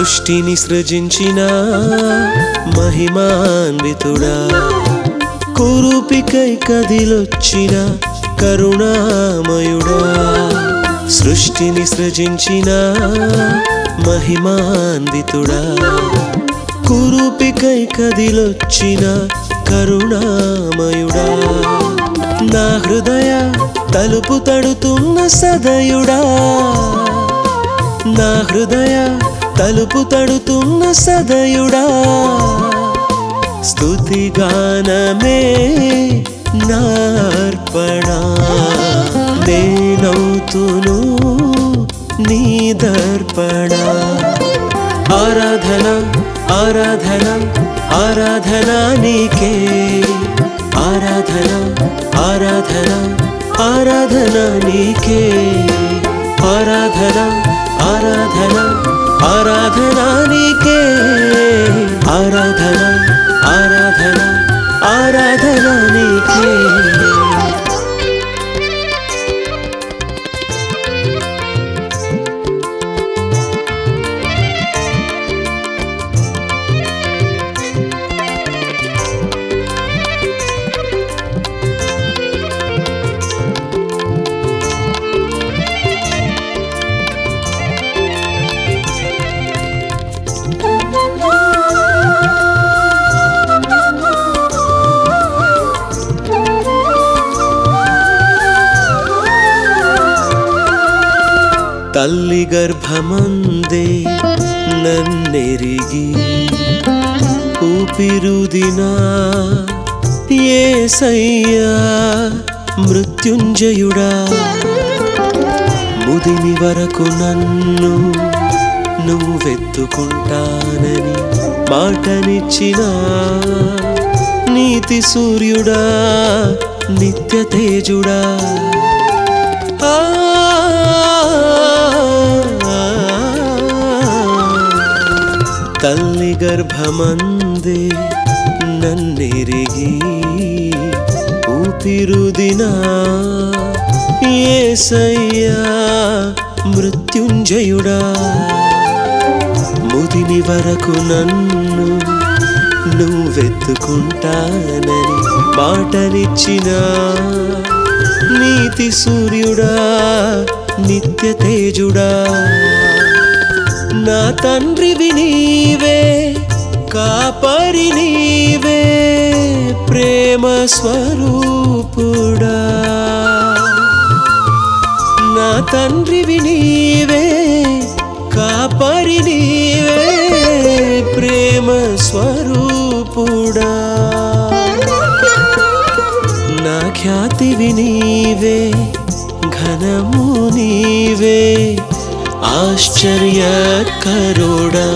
సృష్టిని సృజించిన మహిమాన్వితుడా కురూపికై కదిలొచ్చిన కరుణామయుడా సృష్టిని సృజించిన మహిమాన్వితుడా కురూపికై కదిలొచ్చిన కరుణామయుడా నా హృదయ తలుపు తడుతున్న సదయుడా నా హృదయ తలుపు తడుతున్న సదయుడా స్తుతిగానమే నార్పణ నేనవుతును నీ దర్పణ ఆరాధన ఆరాధన ఆరాధన నీకే ఆరాధన ఆరాధన ఆరాధన నీకే ఆరాధన ఆరాధన ఆరాధన నీకే ఆరాధన ఆరాధన ఆరాధన నీకే తల్లి గర్భమందే నన్నెరిగి ఊపిరుదినా ఏసయ్యా మృత్యుంజయుడా ముదిమి వరకు నన్ను నువ్వెత్తుకుంటానని మాటనిచ్చిన నీతి సూర్యుడా నిత్య తేజుడా ఆ తల్లి గర్భమందే నన్నెరిగి ఊపిరుదినా ఏసయ్యా మృత్యుంజయుడా ముదిని వరకు నన్ను నువ్వెత్తుకుంటానని మాటనిచ్చిన నీతి సూర్యుడా నిత్య తేజుడా నా తండ్రివి నీవే కాపరి నీవే ప్రేమ స్వరూపుడా నా తండ్రివి నీవే కాపరి నీవే ప్రేమ స్వరూపుడా నా ఖ్యాతివి నీవే ఘనము నీవే ఆశ్చర్యకరుడా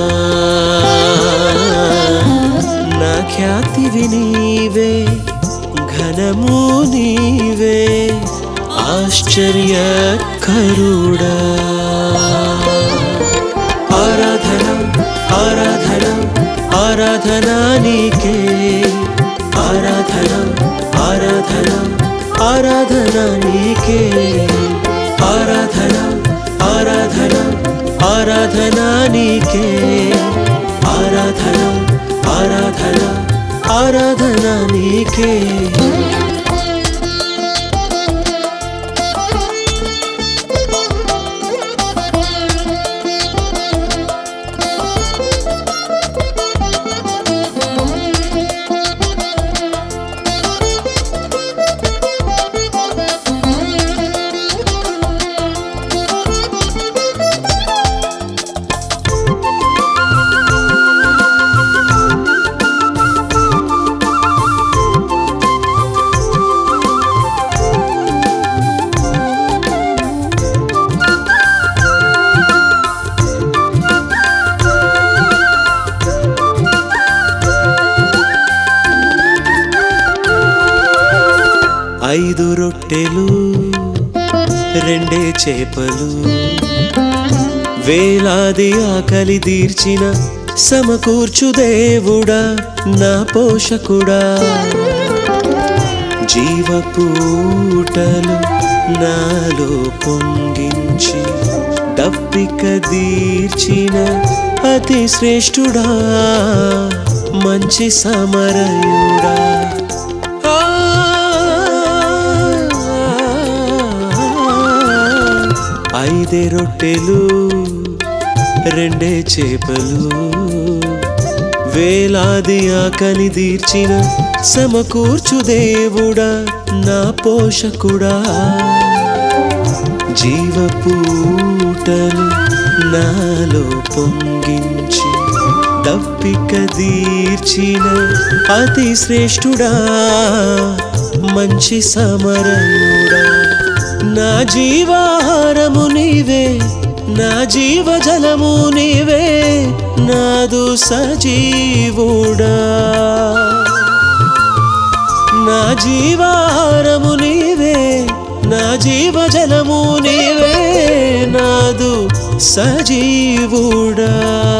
నా ఖ్యాతివి నీవే ఘనము నీవే ఆశ్చర్యకరుడా ఆరాధన ఆరాధన ఆరాధన నీకే ఆరాధన ఆరాధన ఆరాధన నీకే ఆరాధన ఆరాధన ఆరాధన నీకే ఆరాధన ఆరాధన ఆరాధన నీకే ఐదు రొట్టెలు రెండే చేపలు వేలాది ఆకలి తీర్చిన సమకూర్చు దేవుడా నా పోషకుడా జీవపూటలు నాలో పొంగించి దప్పిక తీర్చిన అతి శ్రేష్ఠుడా మంచి సమరయుడా ఆ, ఐదే రొట్టెలు రెండే చేపలు వేలాది ఆకలి తీర్చిన సమకూర్చు దేవుడా నా పోషకుడా జీవపూటలు నాలో పొంగించి దప్పిక తీర్చిన అతి శ్రేష్ఠుడా మంచి సమరయుడా నా జీవాహారము నీవే నా జీవజలము నీవే నాదు సజీవుడా నా జీవాహారము నీవే నా జీవజలము నీవే నాదు సజీవుడా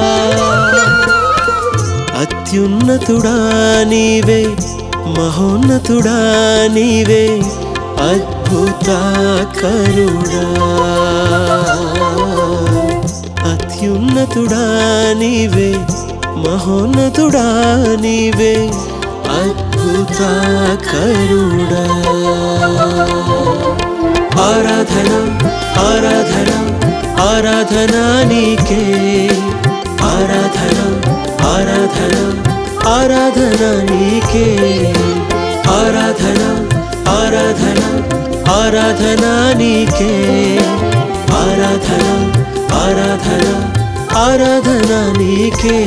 అత్యున్నతుడా నీవే మహోన్నతుడా నీవే అద్భుత కరుడా అత్యున్నతుడా నీవే మహోన్నతుడా నీవే అద్భుత కరుడా ఆరాధన ఆరాధన ఆరాధన నీకే ఆరాధన ఆరాధన ఆరాధన నీకే ఆరాధన ఆరాధన ఆరాధన నీకే ఆరాధన ఆరాధన ఆరాధన నీకే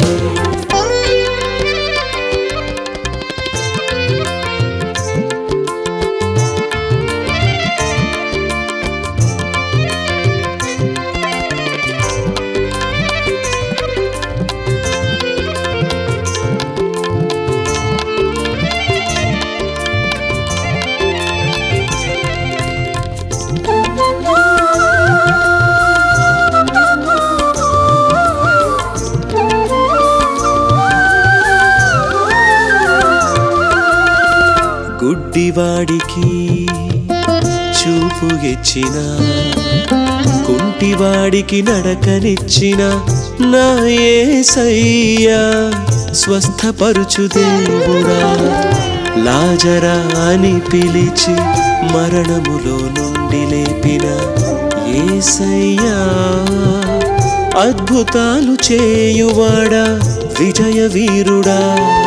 గుడ్డివాడికి చూపు ఇచ్చిన కుంటివాడికి నడకనిచ్చిన నా యేసయ్యా స్వస్థపరుచు దేవుడా లాజరా అని పిలిచి మరణములో నుండి లేపిన యేసయ్యా అద్భుతాలు చేయువాడా విజయ వీరుడా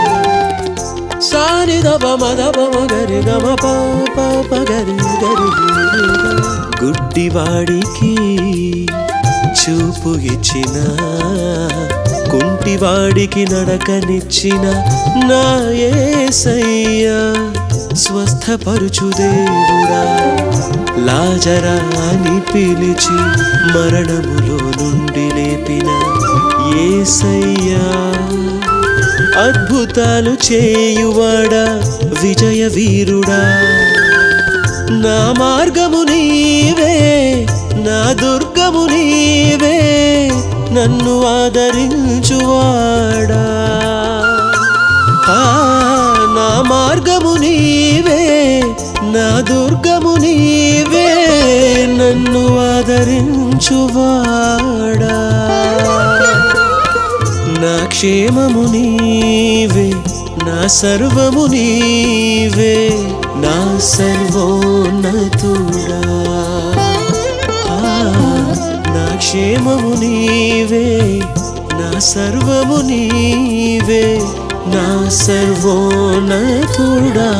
సాని దబ మద బమ గరి గమ ప ప ప గరి గరి గుడ్డివాడికి చూపు ఇచ్చిన కుంటివాడికి నడకనిచ్చిన నా యేసయ్యా స్వస్థపరుచు దేవుడా లాజరా అని పిలిచి మరణములో నుండి లేపిన యేసయ్యా అద్భుతాలు చేయువాడా విజయ వీరుడా నా మార్గము నీవే నా దుర్గము నీవే నన్ను ఆదరించువాడా ఆ, నా మార్గము నీవే నా దుర్గము నీవే నన్ను ఆదరించువాడా నా క్షేమము నీవే నా సర్వము నీవే నా సర్వోన్నతుడా ఆ, నా క్షేమము నీవే నా సర్వము నీవే నా సర్వోన్నతుడా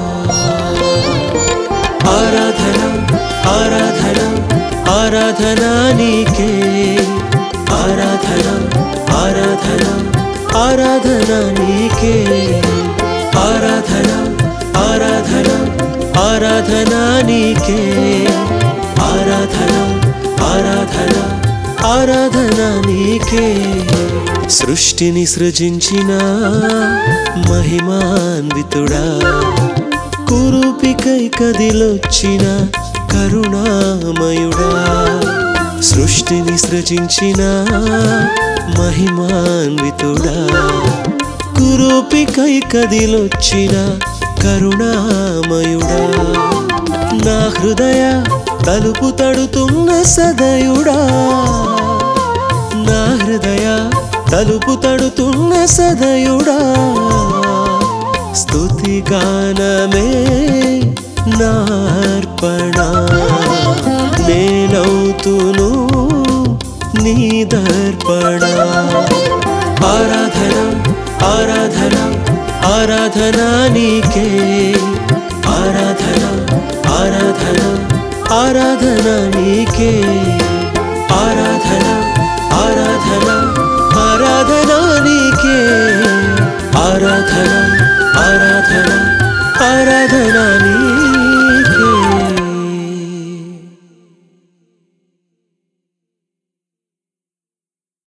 ఆరాధన ఆరాధన ఆరాధన నీకే ఆరాధన ఆరాధన ఆరాధన నీకే ఆరాధన ఆరాధన ఆరాధన నీకే ఆరాధన ఆరాధన ఆరాధన నీకే సృష్టిని సృజించిన మహిమాన్వితుడా కురూపికై కదిలొచ్చిన కరుణామయుడా సృష్టిని సృజించిన మహిమాన్వితుడా కురూపికై కదిలొచ్చిన కరుణామయుడా నా హృదయ తలుపు తడుతున్న సదయుడా నా హృదయ తలుపు తడుతున్న సదయుడా స్తుతి గానమే నార్పణ నేనవుతును నీ దర్పణ ఆరాధన ఆరాధన ఆరాధన నీకే ఆరాధన ఆరాధన ఆరాధన నీకే ఆరాధన ఆరాధన ఆరాధన నీకే ఆరాధన ఆరాధన ఆరాధన